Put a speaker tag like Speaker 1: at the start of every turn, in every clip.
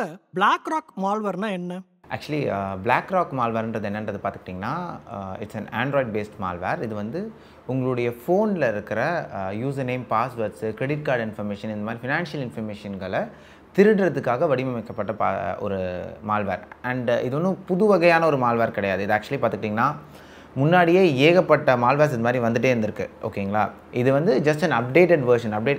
Speaker 1: முதல்ல black rock மால்வர்னா என்ன
Speaker 2: actually black rock மால்வேர்ன்றது என்னன்றது பார்த்துக்கிட்டிங்கன்னா it's an Android based malware இது வந்து உங்களுடைய ஃபோனில் இருக்கிற user name passwords credit card information இந்த மாதிரி ஃபினான்ஷியல் இன்ஃபர்மேஷன்களை திருடுறதுக்காக வடிவமைக்கப்பட்ட பா ஒரு மால்வேர் அண்ட் இது ஒன்றும் புது வகையான ஒரு மால்வேர் கிடையாது இது ஆக்சுவலி பார்த்துக்கிட்டிங்கன்னா முன்னாடியே ஏகப்பட்ட மால்வேர்ஸ் இது மாதிரி வந்துட்டே இருந்திருக்கு ஓகேங்களா இது வந்து just an updated version update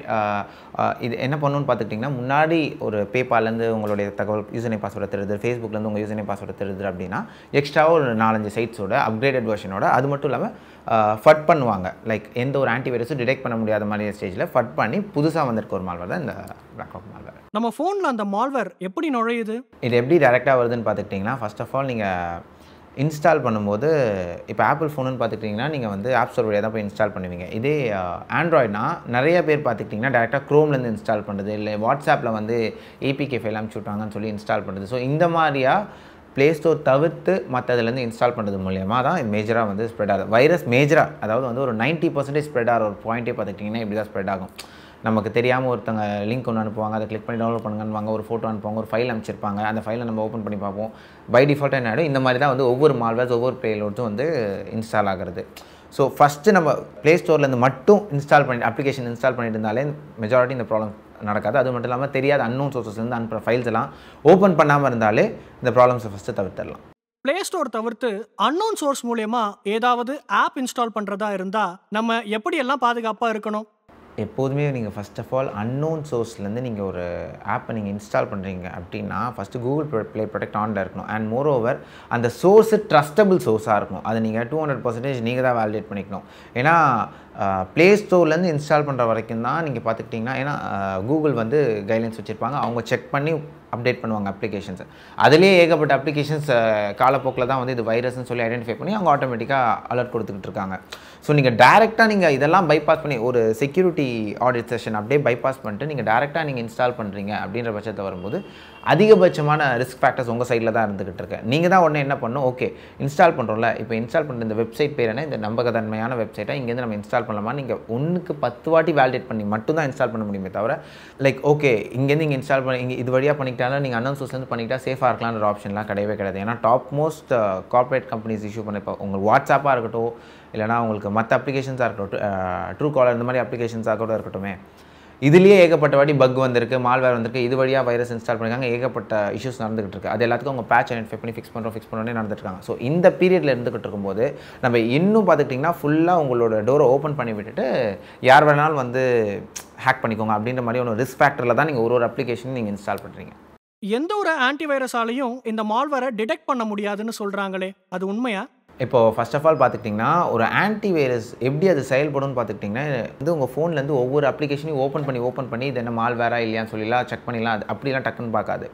Speaker 2: இது என்ன பண்ணணும்னு பார்த்துக்கிட்டிங்கன்னா முன்னாடி ஒரு பேபால்லேருந்து உங்களுடைய தகவல் யூசர் நேம் பாஸ்வேர்டை திருது ஃபேஸ்புக்லேருந்து உங்கள் யூசர் நேம் பாஸ்வேர்டை திருது அப்படின்னா எக்ஸ்ட்ராவாக ஒரு நாலஞ்சு சைட்ஸோட அப்கிரேடட் வெர்ஷனோட அது மட்டும் இல்லாமல் ஃபட் பண்ணுவாங்க லைக் எந்த ஒரு ஆன்டிவைரஸும் டிடெக்ட் பண்ண முடியாத மாதிரி ஸ்டேஜில் ஃபட் பண்ணி புதுசாக வந்திருக்க ஒரு மால்வேர் தான் இந்த பிளாக் ராக் மால்வேர்
Speaker 1: நம்ம ஃபோனில் அந்த மால்வேர் எப்படி நுழையுது
Speaker 2: இது எப்படி டேரெக்டாக வருதுன்னு பார்த்துக்கிட்டிங்கன்னா ஃபர்ஸ்ட் ஆஃப் ஆல் நீங்கள் இன்ஸ்டால் பண்ணும்போது இப்போ ஆப்பிள் ஃபோனுன்னு பார்த்துக்கிட்டிங்கன்னா நீங்கள் வந்து ஆப் ஸ்டோர் வழியாக தான் போய் இன்ஸ்டால் பண்ணுவீங்க இதே ஆண்ட்ராய்ட்னா நிறைய பேர் பார்த்துக்கிட்டிங்கன்னா டேரெக்டாக க்ரோம்லேருந்து இன்ஸ்டால் பண்ணுறது இல்லை வாட்ஸ்அப்பில் வந்து ஏபிகே ஃபைல் அனுப்பிச்சு விட்டாங்கன்னு சொல்லி இன்ஸ்டால் பண்ணுறது ஸோ இந்த மாதிரியா ப்ளே ஸ்டோர் தவிர்த்து மற்றதுலேருந்து இன்ஸ்டால் பண்ணுறது மூலியமாக தான் இது மேஜராக வந்து ஸ்ப்ரெட் ஆகுது வைரஸ் மேஜராக அதாவது வந்து ஒரு 90% பர்சன்டேஜ் ஸ்ப்ரெட் ஆகிற ஒரு பாயிண்ட்டே பார்த்துக்கிட்டிங்கன்னா இப்படி தான் ஸ்ப்ரெட் ஆகும் நமக்கு தெரியாமல் ஒருத்தங்க லிங்க் ஒன்று அனுப்புவாங்க அதை கிளிக் பண்ணி டவுன்லோட் பண்ணுங்கன்னு ஒரு ஃபோட்டோ அனுப்புவாங்க ஒரு ஃபைல் அனுப்பிச்சிருப்பாங்க அந்த ஃபைலை நம்ம ஓப்பன் பண்ணி பார்ப்போம் பை டிஃபால்ட்டாக என்ன ஆகிடும் இந்த மாதிரி தான் வந்து ஒவ்வொரு மால்வேர்ஸ் ஒவ்வொரு பேலோட்ஸும் வந்து இன்ஸ்டால் ஆகிறது ஸோ ஃபஸ்ட்டு நம்ம ப்ளே ஸ்டோர்லேருந்து மட்டும் இன்ஸ்டால் பண்ணி அப்ளிகேஷன் இன்ஸ்டால் பண்ணிட்டு இருந்தாலே மெஜாரிட்டி இந்த ப்ராப்ளம் நடக்காது அது மட்டும் இல்லாமல் தெரியாத அன்னோன் சோர்சஸ்லேருந்து அனுப்புகிற ஃபைல்ஸ் எல்லாம் ஓப்பன் பண்ணாமல் இருந்தாலே இந்த ப்ராப்ளம்ஸை ஃபஸ்ட்டு தவிர்த்திடலாம்
Speaker 1: ப்ளே ஸ்டோர் தவிர்த்து அன்னோன் சோர்ஸ் மூலயமா ஏதாவது ஆப் இன்ஸ்டால் பண்ணுறதா இருந்தால் நம்ம எப்படியெல்லாம் பாதுகாப்பாக இருக்கணும்
Speaker 2: எப்போதுமே நீங்கள் ஃபர்ஸ்ட் ஆஃப் ஆல் அன்னோன் சோர்ஸ்லேருந்து நீங்கள் ஒரு ஆப்பை நீங்கள் இன்ஸ்டால் பண்ணுறீங்க அப்படின்னா ஃபஸ்ட்டு கூகுள் ப்ளே ப்ரொடெக்ட் ஆனில் இருக்கணும் அண்ட் மோர் ஓவர் அந்த சோர்ஸு ட்ரஸ்டபிள் சோர்ஸாக இருக்கணும் அதை நீங்கள் டூ ஹண்ட்ரட் பர்சன்டேஜ் நீங்கள் தான் வேலிடேட் பண்ணிக்கணும் ஏன்னா ப்ளே ஸ்டோர்லேருந்து இன்ஸ்டால் பண்ணுற வரைக்கும் தான் நீங்கள் பார்த்துக்கிட்டிங்கன்னா ஏன்னா கூகுள் வந்து கைட்லைன்ஸ் வச்சுருப்பாங்க அவங்க செக் பண்ணி அப்டேட் பண்ணுவாங்க அப்ளிகேஷன்ஸ் அதுலேயே ஏகப்பட்ட அப்ளிகேஷன்ஸ் காலப்போக்கில் தான் வந்து இது வைரஸ்னு சொல்லி ஐடென்டிஃபை பண்ணி அவங்க ஆட்டோமேட்டிக்காக அலர்ட் கொடுத்துக்கிட்டு இருக்காங்க ஸோ நீங்கள் டேரெக்டாக நீங்கள் இதெல்லாம் பைபாஸ் பண்ணி ஒரு செக்யூரிட்டி ஆடிட் செஷன் அப்படியே பைபாஸ் பண்ணிட்டு நீங்கள் டேரெக்டாக நீங்கள் இன்ஸ்டால் பண்ணுறீங்க அப்படின்ற பட்சத்தை வரும்போது அதிகபட்சமான ரிஸ்க் ஃபேக்டர்ஸ் உங்கள் சைடில் தான் இருந்துகிட்டு இருக்கு நீங்கள் தான் உடனே என்ன பண்ணணும் ஓகே இன்ஸ்டால் பண்ணுறோம்ல இப்போ இன்ஸ்டால் பண்ணுற இந்த வெப்சைட் பேர் என்ன இந்த நம்பகத்தன்மையான வெப்சைட்டை இங்கேருந்து நம்ம இன்ஸ்டால் பண்ணலாமா நீங்கள் ஒன்றுக்கு பத்து வாட்டி வேலிடேட் பண்ணி மட்டும் தான் இன்ஸ்டால் பண்ண முடியுமே தவிர லைக் ஓகே இங்கேருந்து இங்கே இன்ஸ்டால் பண்ணி இங்கே இது வழியாக பண்ணிக்கிட்டாலும் நீங்கள் அன்னோன் சோர்ஸ்லேருந்து பண்ணிக்கிட்டா சேஃபாக இருக்கலாம்ன்ற ஆப்ஷன்லாம் கிடையவே கிடையாது ஏன்னா top most corporate companies issue பண்ண இப்போ உங்கள் வாட்ஸ்அப்பாக இருக்கட்டும் இல்லைனா உங்களுக்கு மற்ற அப்ளிகேஷன்ஸாக இருக்கட்டும் ட்ரூ காலர் இந்த மாதிரி அப்ளிகேஷன்ஸாக கூட இருக்கட்டுமே இதுலேயே ஏகப்பட்ட வாட்டி பக் வந்திருக்கு மால்வேர் வந்திருக்கு இது வழியாக வைரஸ் இன்ஸ்டால் பண்ணிருக்காங்க ஏகப்பட்ட இஷ்யூஸ் நடந்துகிட்டு இருக்கு அது எல்லாத்துக்கும் அவங்க பேட்ச் ஐடென்டிஃபை பண்ணி ஃபிக்ஸ் பண்ணுறோம் ஃபிக்ஸ் பண்ணோன்னே நடந்துட்டு இருக்காங்க ஸோ இந்த பீரியடில் இருந்துகிட்டு இருக்கும்போது நம்ம இன்னும் பார்த்துக்கிட்டிங்கன்னா ஃபுல்லாக உங்களோட டோரை ஓப்பன் பண்ணி விட்டுட்டு யார் வேணாலும் வந்து ஹேக் பண்ணிக்கோங்க அப்படின்ற மாதிரி ஒரு ரிஸ்க் ஃபேக்டரில் தான் நீங்கள் ஒரு ஒரு அப்ளிகேஷன் நீங்கள் இன்ஸ்டால் பண்ணுறீங்க
Speaker 1: எந்த ஒரு ஆன்டிவைரஸாலையும் இந்த மால்வேரை டிடெக்ட் பண்ண முடியாதுன்னு சொல்கிறாங்களே அது உண்மையா
Speaker 2: இப்போ ஃபர்ஸ்ட் ஆஃப் ஆல் பார்த்துக்கிட்டிங்கன்னா ஒரு ஆன்டி வைரஸ் எப்படி அது செயல்படும்னு பார்த்துக்கிட்டிங்கன்னா வந்து உங்கள் ஃபோன்லேருந்து ஒவ்வொரு அப்ளிகேஷனையும் ஓப்பன் பண்ணி ஓப்பன் பண்ணி இது என்ன மால் வேறா இல்லையான்னு சொல்லிலாம் செக் பண்ணிடலாம் அது அப்படிலாம் டக்குன்னு பார்க்காது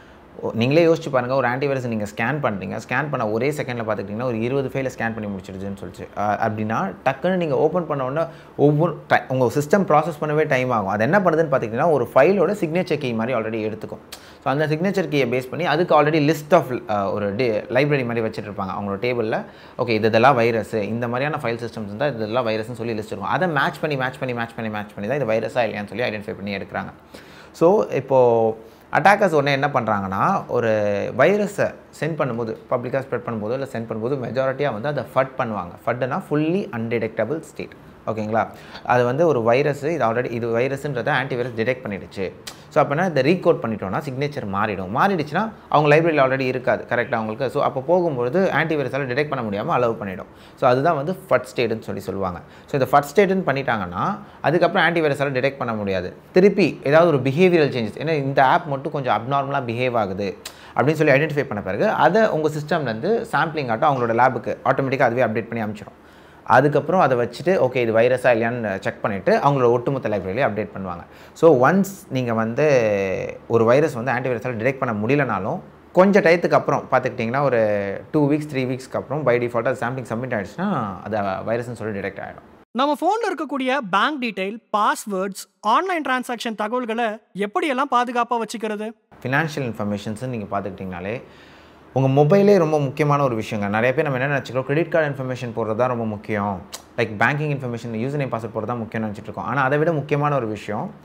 Speaker 2: ஓ, நீங்களே யோசிச்சு பாருங்கள் ஒரு ஆன்டிவைரஸ் நீங்கள் ஸ்கேன் பண்ணுறீங்க ஸ்கேன் பண்ண ஒரே செகண்டில் பார்த்துக்கிட்டிங்கன்னா ஒரு இருபது ஃபைலை ஸ்கேன் பண்ணி முடிச்சிடுதுன்னு சொல்லிச்சு அஹ், அப்படின்னா டக்குன்னு நீங்கள் ஓப்பன் பண்ண உடனே ஒவ்வொரு டை உங்கள் சிஸ்டம் ப்ராசஸ் பண்ணவே டைம் ஆகும் அது என்ன பண்ணுதுன்னு பார்த்திங்கன்னா ஒரு ஃபைலோட சிக்னேச்சர் கீ மாதிரி ஆல்ரெடி எடுத்துக்கும் ஸோ அந்த சிக்னேச்சர் கீயை பேஸ் பண்ணி அதுக்கு ஆல்ரெடி லிஸ்ட் ஆஃப் ஒரு டே லைப்ரரி மாதிரி வச்சுட்டு இருப்பாங்க அவங்களோட டேபிளில் ஓகே இது இதெல்லாம் வைரஸ் இந்த மாதிரியான ஃபைல் சிஸ்டம்ஸ் இருந்தால் இதெல்லாம் வைரஸ்னு சொல்லி லிஸ்ட் இருக்கும் அதை மேட்ச் பண்ணி மேட்ச் பண்ணி மேட்ச் பண்ணி மேட்ச் பண்ணி தான் இது வைரஸா இல்லையான்னு சொல்லி ஐடென்டிஃபை பண்ணி எடுக்கிறாங்க ஸோ இப்போது அட்டாக்கர்ஸ் உடனே என்ன பண்ணுறாங்கன்னா ஒரு வைரஸை சென்ட் பண்ணும்போது பப்ளிக்காக ஸ்ப்ரெட் பண்ணும்போது இல்லை சென்ட் பண்ணும்போது மெஜாரிட்டியாக வந்து அதை ஃபட் பண்ணுவாங்க ஃபட்டுனா ஃபுல்லி அன்டிடெக்டபிள் ஸ்டேட் ஓகேங்களா அது வந்து ஒரு வைரஸ் இது ஆல்ரெடி இது வைரஸ்ன்றதை ஆன்டிவைரஸ் டிடெக்ட் பண்ணிடுச்சு ஸோ அப்போனா இதை ரீகோட் பண்ணிட்டோம்னா சிக்னேச்சர் மாறிடும் மாறிடுச்சுன்னா அவங்க லைப்ரரியில் ஆல்ரெடி இருக்காது கரெக்டாக அவங்களுக்கு ஸோ அப்போ போகும்பொழுது ஆன்டிவைரஸால் டிடெக்ட் பண்ண முடியாமல் அலோவ் பண்ணிடும் ஸோ அதுதான் வந்து ஃபட் ஸ்டேட்னு சொல்லி சொல்லுவாங்க ஸோ இந்த ஃபட் ஸ்டேட்னு பண்ணிட்டாங்கன்னா அதுக்கப்புறம் ஆன்டிவைரஸால் டிடெக்ட் பண்ண முடியாது திருப்பி ஏதாவது ஒரு பிஹேவியரல் சேஞ்சஸ் ஏன்னா இந்த ஆப் மட்டும் கொஞ்சம் அப்நார்மலாக பிஹேவ் ஆகுது அப்படின்னு சொல்லி ஐடென்டிஃபை பண்ண பிறகு அதை உங்கள் சிஸ்டம்லேருந்து சாம்பிளிங் ஆட்டும் அவங்களோட லேபுக்கு ஆட்டோமேட்டிக்காக அதுவே அப்டேட் பண்ணி அனுப்பிச்சிடும் அதுக்கப்புறம் அதை வச்சுட்டு ஓகே இது வைரஸா இல்லையான்னு செக் பண்ணிவிட்டு அவங்களோட ஒட்டுமொத்த லைப்ரரியிலே அப்டேட் பண்ணுவாங்க ஸோ ஒன்ஸ் நீங்கள் வந்து ஒரு வைரஸ் வந்து ஆன்டிவைரஸால் டிடெக்ட் பண்ண முடியலனாலும் கொஞ்சம் டயத்துக்கு அப்புறம் பார்த்துக்கிட்டிங்கன்னா ஒரு டூ வீக்ஸ் த்ரீ வீக்ஸ்க்கு அப்புறம் பை டிஃபால்ட்டாக அது சாம்பிளிங் சப்மிட் ஆகிடுச்சுன்னா அது வைரஸ்னு சொல்லி டிடெக்ட் ஆகிடும்
Speaker 1: நம்ம ஃபோனில் இருக்கக்கூடிய bank detail passwords online transaction தகவல்களை எப்படியெல்லாம் பாதுகாப்பாக வச்சுக்கிறது
Speaker 2: ஃபினான்ஷியல் இன்ஃபர்மேஷன்ஸ் நீங்கள் பார்த்துக்கிட்டிங்கனாலே உங்கள் மொபைலே ரொம்ப முக்கியமான ஒரு விஷயங்க நிறைய பேர் நம்ம என்ன நினச்சிக்கிறோம் கிரெடிட் கார்டு இன்ஃபர்மேஷன் போடுறது தான் ரொம்ப முக்கியம் like banking information user name password போடுறது தான் முக்கியம்னு நினச்சிட்டு இருக்கோம் ஆனால் அதை விட முக்கியமான ஒரு விஷயம்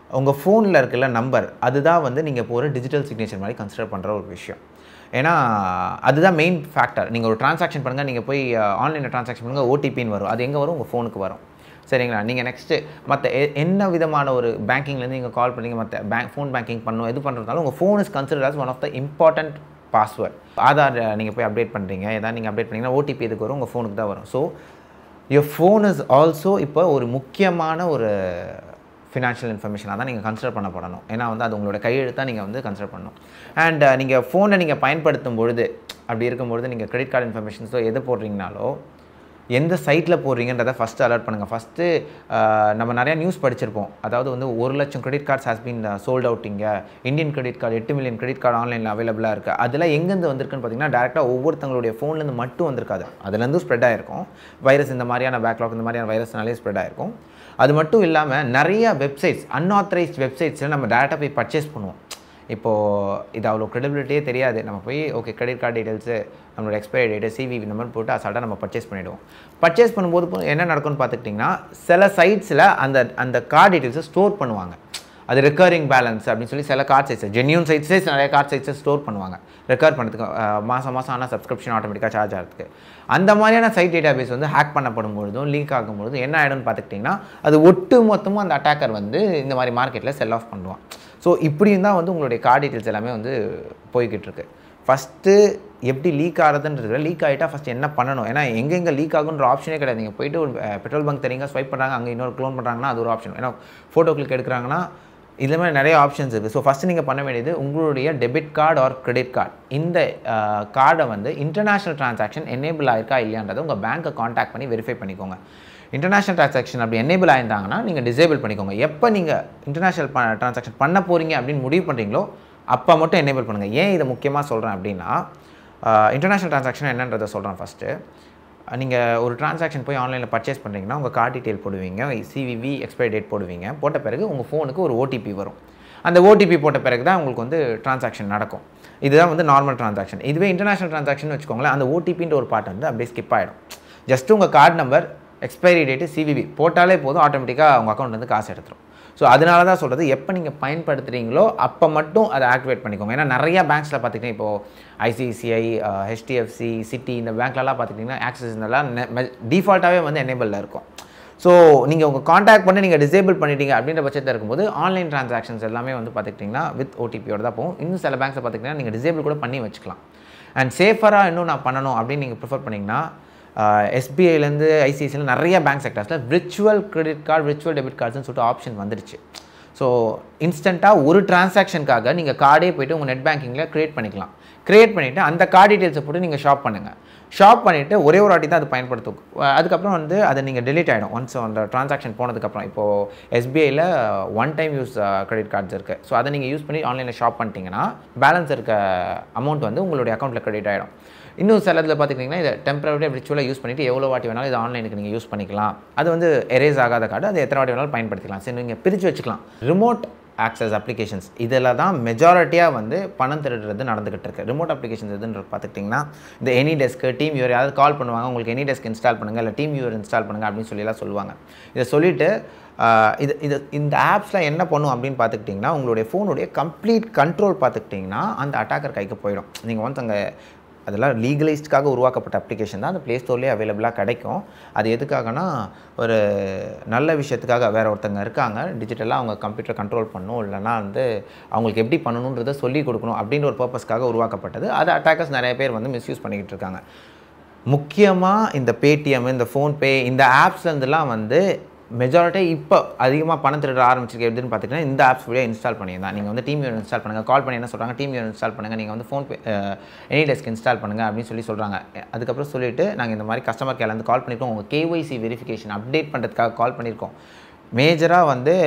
Speaker 2: உங்கள் ஃபோனில் இருக்குல்ல நம்பர் அதுதான் வந்து நீங்கள் இப்போ ஒரு டிஜிட்டல் சிக்னேச்சர் மாதிரி கன்சிடர் பண்ணுற ஒரு விஷயம் ஏன்னா அதுதான் மெயின் ஃபேக்டர் நீங்கள் ஒரு ட்ரான்சாக்ஷன் பண்ணுங்கள் நீங்கள் போய் ஆன்லைனில் ட்ரான்சாக்ஷன் பண்ணுங்கள் ஓடிபின்னு வரும் அது எங்கே வரும் உங்கள் ஃபோனுக்கு வரும் சரிங்களா நீங்கள் நெக்ஸ்ட்டு மற்ற என்ன விதமான ஒரு பேங்கிங்லேருந்து நீங்கள் கால் பண்ணீங்க மற்ற பேங்க் ஃபோன் பேங்கிங் பண்ணணும் எது பண்ணுறதுனாலும் உங்கள் phone is consider as one of the important password Aadhaar நீங்கள் போய் அப்டேட் பண்ணுறீங்க ஏதாவது நீங்கள் அப்டேட் பண்ணீங்கன்னா ஓடிபி எதுக்கு வரும் உங்கள் ஃபோனுக்கு தான் வரும் so your phone is also இப்போ ஒரு முக்கியமான ஒரு ஃபினான்ஷியல் இன்ஃபர்மேஷனாக தான் நீங்கள் கன்சிடர் பண்ணப்படணும் ஏன்னா வந்து அது உங்களோட கையெழுத்தாக நீங்கள் வந்து கன்சிடர் பண்ணணும் அண்ட் நீங்கள் ஃபோனை நீங்கள் பயன்படுத்தும் பொழுது அப்படி இருக்கும்பொழுது நீங்கள் கிரெடிட் கார்டு இன்ஃபர்மேஷன்ஸோ எது போடுறீங்கனாலோ எந்த சைட்டில் போடுறீங்கன்றதை ஃபஸ்ட்டு அலர்ட் பண்ணுங்கள் ஃபஸ்ட்டு நம்ம நிறையா நியூஸ் படிச்சிருப்போம் அதாவது வந்து ஒரு லட்சம் credit cards has been sold out இங்கே இந்தியன் கிரெடிட் கார்டு எட்டு மில்லியன் கிரெடிட் கார்டு ஆன்லைனில் அவைலபிளாக இருக்குது அதில் எங்கேருந்து வந்திருக்குன்னு பார்த்தீங்கன்னா டேரெக்டாக ஒவ்வொருத்தங்களுடைய ஃபோன்லேருந்து மட்டும் வந்திருக்காது அதுலேருந்து ஸ்ப்ரெட் ஆகிருக்கும் வைரஸ் இந்த மாதிரியான பேக்லாக் இந்த மாதிரியான வைரஸ்னாலே ஸ்ப்ரெட் ஆகிருக்கும் அது மட்டும் இல்லாமல் நிறைய வெப்சைட்ஸ் அன்ஆத்தரைஸ்ட் வெப்சைட்ஸில் நம்ம டேரெக்டாக போய் பர்ச்சேஸ் பண்ணுவோம் இப்போது இது அவ்வளோ க்ரெடிபிலிட்டியே தெரியாது நம்ம போய் ஓகே கிரெடிட் கார்டு டீட்டெயில்ஸு நம்மளோட எக்ஸ்பைரி டேட்டு சிவி இந்த மாதிரி போட்டு அசால்ட்டாக நம்ம பர்ச்சேஸ் பண்ணிவிடுவோம் பர்ச்சேஸ் பண்ணும்போது இப்போ என்ன நடக்கும்னு பார்த்துக்கிட்டிங்கன்னா சில சைட்ஸில் அந்த அந்த கார்டு டீட்டெயில்ஸை ஸ்டோர் பண்ணுவாங்க அது ரெக்கரிங் பேலன்ஸ் அப்படின்னு சொல்லி சில கார்ட் சைட்ஸ் ஜென்யூன் சைட்ஸே நிறைய கார்ட் சைட்ஸை ஸ்டோர் பண்ணுவாங்க ரெக்கவர் பண்ணுறதுக்கு அஹ், மாதம் மாதம் ஆனால் சப்ஸ்கிரிப்ஷன் ஆட்டோமேட்டிக்காக சார்ஜ் ஆகிறதுக்கு அந்த மாதிரியான சைட் டேட்டாபேஸ் வந்து ஹேக் பண்ணப்படும் பொழுதும் லீக் ஆகும் பொழுதும் என்ன ஆகிடும்னு பார்த்துக்கிட்டிங்கன்னா அது ஒட்டு மொத்தமும் அந்த அட்டாக்கர் வந்து இந்த மாதிரி மார்க்கெட்டில் செல் ஆஃப் பண்ணுவான் ஸோ இப்படியும் தான் வந்து உங்களுடைய கார்டு டீட்டெயில்ஸ் எல்லாமே வந்து போய்கிட்டு இருக்கு ஃபஸ்ட்டு எப்படி லீக் ஆகிறதுன்றது லீக் ஆகிட்டா ஃபஸ்ட் என்ன பண்ணணும் ஏன்னா எங்கெங்கே லீக் ஆகுன்ற ஆப்ஷனே கிடையாது நீங்கள் போயிட்டு ஒரு பெட்ரோல் பங்க் தெரியுங்க ஸ்வைப் பண்ணுறாங்க அங்கே இன்னொரு க்ளோன் பண்ணுறாங்கன்னா அது ஒரு ஆப்ஷன் ஏன்னா ஃபோட்டோ கிளிக் எடுக்கிறாங்கன்னா இது மாதிரி நிறைய ஆப்ஷன்ஸ் இருக்குது ஸோ ஃபஸ்ட்டு நீங்கள் பண்ண வேண்டியது உங்களுடைய debit card or credit card இந்த கார்டை வந்து இன்டர்நேஷ்னல் ட்ரான்சாக்ஷன் எனேபிள் ஆயிருக்கா இல்லையான்றதை உங்கள் பேங்க்கை காண்டாக்ட் பண்ணி வெரிஃபை பண்ணிக்கோங்க இன்டர்நேஷனல் ட்ரான்சாக்ஷன் அப்படி எனேபிள் ஆயிருந்தாங்கன்னா நீங்கள் டிசேபிள் பண்ணிக்கோங்க எப்போ நீங்கள் இன்டர்நேஷனல் ட்ரான்சாக்ஷன் பண்ண போகிறீங்க அப்படின்னு முடிவு பண்ணுறீங்களோ அப்போ மட்டும் எனேபிள் பண்ணுங்கள் ஏன் இதை முக்கியமாக சொல்கிறேன் அப்படின்னா இன்டர்நேஷனல் ட்ரான்சாக்ஷன் என்னன்றதை சொல்கிறேன் ஃபஸ்ட்டு நீங்கள் ஒரு டிரான்சாக்ஷன் போய் ஆன்லைனில் பர்ச்சேஸ் பண்ணுறீங்கன்னா உங்கள் கார்டு டீட்டெயில் போடுவீங்க சிவிவி எக்ஸ்பைரி டேட் போடுவீங்க போட்ட பிறகு உங்கள் ஃபோனுக்கு ஒரு ஓடிபி வரும் அந்த ஓடிபி போட்ட பிறகு தான் உங்களுக்கு வந்து டிரான்சாக்ஷன் நடக்கும் இதுதான் வந்து நார்மல் டிரான்சாக்ஷன் இதுவே இன்டர்நேஷனல் டிரான்சாக்ஷன் வச்சுக்கோங்களேன் அந்த ஓடிபின்ற ஒரு பார்ட் வந்து அப்படியே ஸ்கிப் ஆகிடும் ஜஸ்ட் உங்கள் card number expiry date CVV போட்டாலே போதும் ஆட்டோமேட்டிக்காக உங்கள் அக்கௌண்ட் வந்து காசு எடுத்துரும் ஸோ அதனால தான் சொல்கிறது எப்போ நீங்கள் பயன்படுத்துகிறீங்களோ அப்போ மட்டும் அதை ஆக்டிவேட் பண்ணிக்கோங்க ஏன்னா நிறையா பேங்க்ஸில் பார்த்துக்கிட்டிங்கன்னா இப்போது ஐசிஐசிஐ ஹெச்டிஎஃப்சி சிட்டி இந்த பேங்க்லலாம் பார்த்துக்கிட்டிங்கன்னா ஆக்சஸ் இதெல்லாம் டிஃபால்ட்டாகவே வந்து எனேபிளில் இருக்கும் ஸோ நீங்கள் உங்கள் காண்டாக்ட் பண்ணி நீங்கள் டிசேபிள் பண்ணிட்டீங்க அப்படின்ற பட்சத்தில் இருக்கும்போது ஆன்லைன் ட்ரான்சாக்ஷன்ஸ் எல்லாமே வந்து பார்த்துக்கிட்டிங்கன்னா வித் ஓடிபியோட தான் போகும் இன்னும் சில பேங்க்ஸை பார்த்துக்கிட்டிங்கன்னா நீங்கள் டிசேபிள் கூட பண்ணி வச்சுக்கலாம் அண்ட் சேஃபராக இன்னும் நான் பண்ணணும் அப்படின்னு நீங்கள் ப்ரிஃபர் பண்ணிங்கன்னா எஸ்பிஐலேருந்து ஐசிஐசியில் நிறைய பேங்க் செக்டர்ஸில் virtual credit card virtual debit கார்ட்ஸ்னு சொல்லிட்டு ஆப்ஷன் வந்துடுச்சு ஸோ இன்ஸ்டண்ட்டாக ஒரு டிரான்சாக்ஷனுக்காக நீங்கள் கார்டே போயிட்டு உங்கள் நெட் பேங்கிங்கில் க்ரியேட் பண்ணிக்கலாம் க்ரியேட் பண்ணிவிட்டு அந்த கார்டு டீட்டெயில்ஸை போட்டு நீங்கள் ஷாப் பண்ணுங்கள் ஷாப் பண்ணிவிட்டு ஒரே ஒரு வாட்டி தான் அது பயன்படுத்தும் அஹ் அதுக்கப்புறம் வந்து அதை நீங்கள் delete ஆகிடும் ஒன்ஸ் அந்த ட்ரான்சாக்ஷன் போனதுக்கப்புறம் இப்போது எஸ்பிஐயில் one time use credit cards இருக்குது ஸோ அதை நீங்கள் யூஸ் பண்ணி ஆன்லைனில் ஷாப் பண்ணிட்டீங்கன்னா பேலன்ஸ் இருக்க அமௌண்ட் வந்து உங்களுடைய அக்கௌண்ட்டில் கிரெடிட் ஆகிடும் இன்னும் சில இதில் பார்த்துக்கிட்டிங்கன்னா இதை டெம்பரரியாக விர்ச்சுவலாக யூஸ் பண்ணிவிட்டு எவ்வளோ வாட்டி வேணாலும் இது ஆன்லைனுக்கு நீங்கள் யூஸ் பண்ணிக்கலாம் அது வந்து எரேஸ் ஆகாத கார்டு அது எத்தனை வாட்டி வேணாலும் பயன்படுத்திக்கலாம் சரி நீங்கள் பிரித்து வச்சுக்கலாம் ரிமோட் ஆக்சஸ் அப்ளிகேஷன்ஸ் இதில் தான் மெஜாரிட்டியாக வந்து பணம் திருடுறது நடந்துகிட்டு இருக்கு ரிமோட் அப்ளிகேஷன்ஸ் எதுன்னு பார்த்துக்கிட்டிங்கன்னா இந்த எனி டெஸ்க்கு டீம் வியூர் யாராவது கால் பண்ணுவாங்க உங்களுக்கு எனி டெஸ்க் இன்ஸ்டால் பண்ணுங்கள் இல்லை டீம் வியூர் இன்ஸ்டால் பண்ணுங்கள் அப்படின்னு சொல்லிலாம் சொல்லுவாங்க இதை சொல்லிவிட்டு இது இது இந்த ஆப்ஸில் என்ன பண்ணும் அப்படின்னு பார்த்துக்கிட்டிங்கன்னா உங்களுடைய ஃபோனுடைய கம்ப்ளீட் கண்ட்ரோல் பார்த்துக்கிட்டிங்கன்னா அந்த அட்டாக்கர் கைக்கு போயிடும் நீங்கள் வந்து அங்கே அதெல்லாம் லீகலைஸ்டுக்காக உருவாக்கப்பட்ட அப்ளிகேஷன் தான் அந்த ப்ளே ஸ்டோர்லேயே அவைலபிளாக கிடைக்கும் அது எதுக்காகனா ஒரு நல்ல விஷயத்துக்காக வேறு ஒருத்தங்க இருக்காங்க டிஜிட்டலாக அவங்க கம்ப்யூட்டர் கண்ட்ரோல் பண்ணணும் இல்லைனா வந்து அவங்களுக்கு எப்படி பண்ணணுன்றதை சொல்லி கொடுக்கணும் அப்படின்ற ஒரு பர்பஸ்க்காக உருவாக்கப்பட்டது அது அட்டாக்கர்ஸ் நிறைய பேர் வந்து மிஸ்யூஸ் பண்ணிக்கிட்டு இருக்காங்க முக்கியமாக இந்த பேடிஎம் இந்த ஃபோன்பே இந்த ஆப்ஸ்லேருந்துலாம் வந்து மெஜாரிட்டி இப்போ அதிகமாக பணம் திருட ஆரம்பிச்சிருக்கு எப்படின்னு பார்த்துக்கிட்டீங்கன்னா இந்த ஆப்ஸ் வழியாக இன்ஸ்டால் பண்ணியிருந்தேன் நீங்கள் வந்து டீம் யூர் இன்ஸ்டால் பண்ணுங்கள் கால் பண்ணி என்ன சொல்கிறாங்க டீம் யூர் இன்ஸ்டால் பண்ணுங்கள் நீங்கள் வந்து PhonePe AnyDesk install பண்ணுங்கள் அப்படின்னு சொல்லி சொல்கிறாங்க அதுக்கப்புறம் சொல்லிவிட்டு நாங்கள் இந்த மாதிரி கஸ்டமர் கேர்லேருந்து கால் பண்ணியிருக்கோம் உங்கள் கேஒய்சி வெரிஃபிகேஷன் அப்டேட் பண்ணுறதுக்காக கால் பண்ணியிருக்கோம் மேஜராக வந்து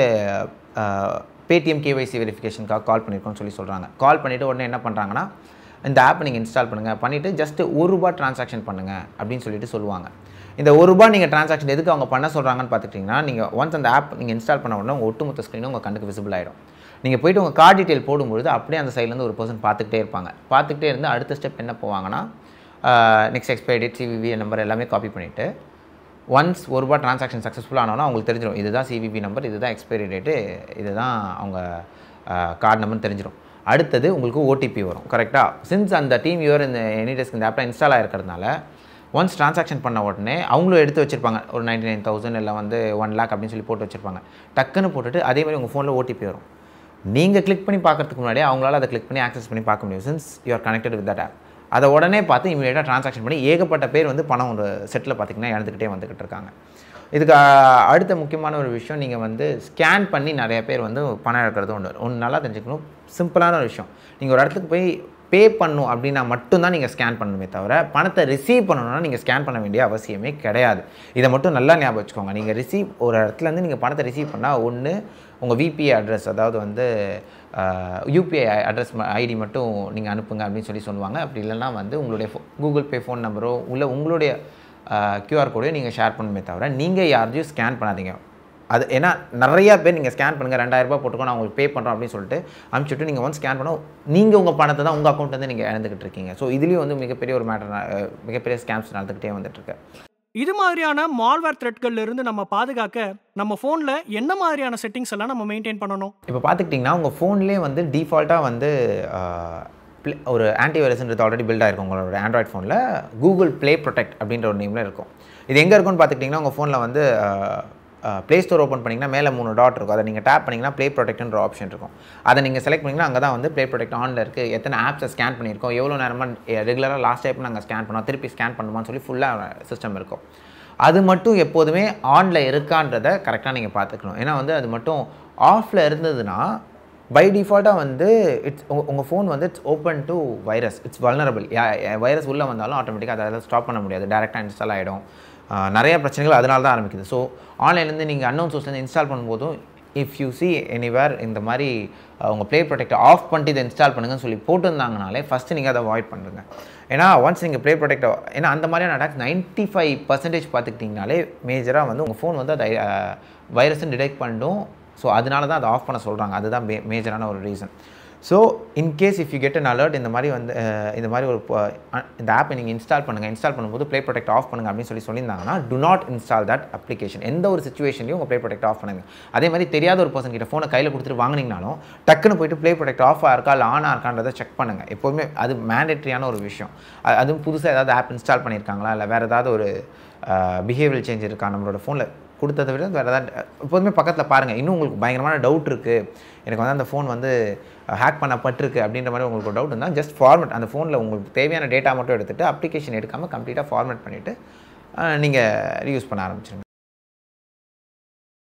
Speaker 2: பேடிஎம் கேஒய்சி வெரிஃபிகேஷனுக்காக கால் பண்ணியிருக்கோம்னு சொல்லி சொல்கிறாங்க கால் பண்ணிவிட்டு உடனே என்ன பண்ணுறாங்கன்னா இந்த ஆப்பை நீங்கள் இன்ஸ்டால் பண்ணுங்கள் பண்ணிவிட்டு ஜஸ்ட் ஒரு ரூபா ட்ரான்சாக்ஷன் பண்ணுங்கள் அப்படின்னு சொல்லிட்டு சொல்லுவாங்க இந்த ஒரு ரூபா நீங்கள் ட்ரான்சாக்ஷன் எதுக்கு அவங்க பண்ண சொல்கிறாங்கன்னு பார்த்துக்கிட்டிங்கன்னா நீங்கள் ஒன்ஸ் அந்த ஆப் நீங்கள் இன்ஸ்டால் பண்ண உடனே உங்கள் ஒட்டுமொத்த ஸ்க்ரீனும் உங்கள் கண்ணுக்கு விசிபிள் ஆகிடும் நீங்கள் போயிட்டு உங்கள் கார்டு டீட்டெயில் போடும்பொழுது அப்படியே அந்த சைட்லேருந்து ஒரு பர்சன் பார்த்துக்கிட்டே இருப்பாங்க பார்த்துக்கிட்டே இருந்து அடுத்த ஸ்டெப் என்ன போவாங்கன்னா next expiry date CVV number எல்லாமே காப்பி பண்ணிவிட்டு ஒன்ஸ் ஒரு ரூபா ட்ரான்சாக்ஷன் சக்ஸஸ்ஃபுல் ஆனோன்னா அவங்களுக்கு தெரிஞ்சிடும் இதுதான் சிவிபி நம்பர் இதுதான் எக்ஸ்பைரி டேட்டு இதுதான் அவங்க கார்டு நம்பர்னு தெரிஞ்சிடும் அடுத்தது உங்களுக்கு ஓடிபி வரும் கரெக்டாக சின்ஸ் அந்த டீம் யூர் இந்த எனிடெஸ்க் இந்த ஆப்பில் இன்ஸ்டால் ஆகிருக்கிறதுனால ஒன்ஸ் ட்ரான்சாக்ஷன் பண்ண உடனே அவங்களும் எடுத்து வச்சிருப்பாங்க ஒரு நைன்டி நைன் தௌசண்ட் இல்லை வந்து ஒன் லேக் அப்படின்னு சொல்லி போட்டு வச்சிருப்பாங்க டக்குன்னு போட்டுட்டு அதே மாதிரி உங்கள் ஃபோனில் ஓடிபி வரும் நீங்கள் கிளிக் பண்ணி பார்க்கறதுக்கு முன்னாடியே அவங்களால அதை கிளிக் பண்ணி ஆக்சஸ் பண்ணி பார்க்க முடியும் since you are connected with that app அதை உடனே பார்த்து இமீடியட்டாக ட்ரான்சாக்ஷன் பண்ணி ஏகப்பட்ட பேர் வந்து பணம் ஒரு செட்டில் பார்த்தீங்கன்னா இழந்துக்கிட்டே வந்துக்கிட்டு இருக்காங்க இதுக்கு அஹ், அடுத்த முக்கியமான ஒரு விஷயம் நீங்கள் வந்து ஸ்கேன் பண்ணி நிறைய பேர் வந்து பணம் இழக்கிறது ஒன்று ஒன்று நல்லா தெரிஞ்சுக்கணும் சிம்பிளான ஒரு விஷயம் நீங்கள் ஒரு இடத்துக்கு போய் பே பண்ணும் அப்படின்னா மட்டும்தான் நீங்கள் ஸ்கேன் பண்ணணுமே தவிர பணத்தை ரிசீவ் பண்ணணும்னா நீங்கள் ஸ்கேன் பண்ண வேண்டிய அவசியமே கிடையாது இதை மட்டும் நல்லா ஞாபகம் வச்சுக்கோங்க நீங்கள் ரிசீவ் ஒரு இடத்துலேருந்து நீங்கள் பணத்தை ரிசீவ் பண்ணால் ஒன்று உங்கள் விபிஐ அட்ரஸ் அதாவது வந்து யூபிஐ அட்ரஸ் ஐடி மட்டும் நீங்கள் அனுப்புங்க அப்படின்னு சொல்லி சொல்லுவாங்க அப்படி இல்லைன்னா வந்து உங்களுடைய கூகுள் பே ஃபோன் நம்பரோ இல்லை உங்களுடைய கியூஆர் கோடையோ நீங்கள் ஷேர் பண்ணுமே தவிர நீங்கள் யாரையும் ஸ்கேன் பண்ணாதீங்க அது ஏன்னா நிறையா பேர் நீங்கள் ஸ்கேன் பண்ணுங்கள் ரெண்டாயிரம் ரூபாய் போட்டுக்கோ நான் உங்களுக்கு பே பண்ணுறோம் அப்படின்னு சொல்லிட்டு அனுப்பிச்சுட்டு நீங்கள் வந்து ஸ்கேன் பண்ண நீங்கள் உங்கள் பணத்தை தான் உங்கள் அக்கௌண்ட் வந்து நீங்கள் இழந்துக்கிட்டு இருக்கீங்க ஸோ இதுலேயும் வந்து மிகப்பெரிய ஒரு மேட்டர் மிகப்பெரிய ஸ்கேம்ஸ் நடந்துக்கிட்டே வந்துட்டு இருக்கு
Speaker 1: இது மாதிரியான மால்வேர் த்ரெட்கள்ல இருந்து நம்ம பாதுகாக்க நம்ம ஃபோன்ல என்ன மாதிரியான செட்டிங்ஸ் எல்லாம் நம்ம மெயின்டைன் பண்ணணும்
Speaker 2: இப்போ பார்த்துக்கிட்டிங்கன்னா உங்கள் ஃபோன்லேயே வந்து டிஃபால்ட்டாக வந்து ஆஹ், play- ஒரு ஆன்டிவைரஸ்ன்றது ஆல்ரெடி பில்ட் ஆயிருக்கும் உங்களோட ஆண்ட்ராய்ட் ஃபோனில் கூகுள் ப்ளே ப்ரொடெக்ட் அப்படின்ற ஒரு நேமில் இருக்கும் இது எங்கே இருக்கும்னு பார்த்துக்கிட்டிங்கன்னா உங்கள் ஃபோனில் வந்து ப்ளே ஸ்டோர் ஓப்பன் பண்ணிங்கன்னா மேலே மூணு டாட் இருக்கும் அதை நீங்கள் டேப் பண்ணிங்கன்னா ப்ளே ப்ரொடெக்ட்ன்ற ஆப்ஷன் இருக்கும் அதை நீங்கள் செலக்ட் பண்ணிங்கன்னா அங்கே தான் வந்து ப்ளே ப்ரொடெக்ட் ஆனில் இருக்குது எத்தனை ஆப்ஸை ஸ்கேன் பண்ணியிருக்கோம் எவ்வளோ நேரமாக ரெகுலராக லாஸ்ட் டைப் நாங்கள் ஸ்கேன் பண்ணோம் திருப்பி ஸ்கேன் பண்ணுமான்னு சொல்லி ஃபுல்லாக சிஸ்டம் இருக்கும் அது மட்டும் எப்போதுமே ஆனில் இருக்கான்றதை கரெக்டாக நீங்கள் பார்த்துக்கணும் ஏன்னா வந்து அது மட்டும் ஆஃபில் இருந்ததுன்னா பை டிஃபால்ட்டாக வந்து இட்ஸ் உங்கள் உங்கள் ஃபோன் வந்து it's open to virus it's vulnerable virus உள்ளே வந்தாலும் ஆட்டோமேட்டிக்காக அதை ஸ்டாப் பண்ண முடியாது டேரெக்டாக இன்ஸ்டால் ஆகிடும் நிறைய பிரச்சனைகள் அதனால தான் ஆரம்பிக்குது ஸோ ஆன்லைன்லேருந்து நீங்கள் அன்னோன் சோர்ஸ்லேருந்து இன்ஸ்டால் பண்ணும்போதும் இஃப் யூ see எனிவேர் இந்த மாதிரி அஹ், உங்கள் ப்ளே ப்ரொடெக்ட் ஆஃப் பண்ணிட்டு இதை இன்ஸ்டால் பண்ணுங்கன்னு சொல்லி போட்டிருந்தாங்கனாலே ஃபஸ்ட்டு நீங்கள் அதை அவாய்ட் பண்ணுங்க ஏன்னா ஒன்ஸ் நீங்கள் ப்ளே ப்ரொடெக்ட் ஏன்னா அந்த மாதிரியான அட்டாக்ஸ் நைன்ட்டி ஃபைவ் பர்சன்டேஜ் பார்த்துக்கிட்டிங்கனாலே மேஜராக வந்து உங்கள் ஃபோன் வந்து அதை வைரஸ்ன்னு டிடெக்ட் பண்ணிடும் ஸோ அதனால தான் அதை ஆஃப் பண்ண சொல்கிறாங்க அதுதான் மே மேஜரான ஒரு reason so in case if you get an alert இந்த மாதிரி வந்து அஹ், இந்த மாதிரி ஒரு ப- அ- இந்த ஆப்பை நீங்கள் இன்ஸ்டால் பண்ணுங்கள் இன்ஸ்டால் பண்ணும்போது ப்ளே ப்ரொடெக்ட் ஆஃப் பண்ணுங்க அப்படின்னு சொல்லி சொல்லியிருந்தாங்கன்னா do not install that application எந்த ஒரு சுச்சுவேஷன்லையும் உங்கள் ப்ளே ப்ரொடெக்ட் ஆஃப் பண்ணுங்க அதே மாதிரி தெரியாத ஒரு பர்சன் கிட்ட ஃபோனை கையில் கொடுத்துட்டு வாங்குனீங்கனாலும் டக்குன்னு போயிட்டு ப்ளே ப்ரொடெக்ட் ஆஃப் இருக்கா இல்லை ஆன் இருக்கான்றதை செக் பண்ணுங்கள் எப்போவுமே அது மேண்டேட்ரியான ஒரு விஷயம் அ- அதுவும் புதுசாக ஏதாவது ஆப் இன்ஸ்டால் பண்ணியிருக்காங்களா இல்லை வேறு ஏதாவது ஒரு பிஹேவியர் சேஞ்ச் இருக்கா நம்மளோட ஃபோனில் கொடுத்ததை விட வேறு ஏதாவது எப்போதுமே பக்கத்தில் பாருங்கள் இன்னும் உங்களுக்கு பயங்கரமான டவுட் இருக்குது எனக்கு வந்து அந்த ஃபோன் வந்து ஹேக் பண்ணப்பட்டிருக்கு அப்படின்ற மாதிரி உங்களுக்கு ஒரு டவுட் இருந்தால் ஜஸ்ட் ஃபார்மேட் அந்த ஃபோனில் உங்களுக்கு தேவையான டேட்டா மட்டும் எடுத்துகிட்டு அப்ளிகேஷன் எடுக்காமல் கம்ப்ளீட்டாக ஃபார்மேட் பண்ணிவிட்டு நீங்கள் யூஸ் பண்ண ஆரம்பிச்சிருங்க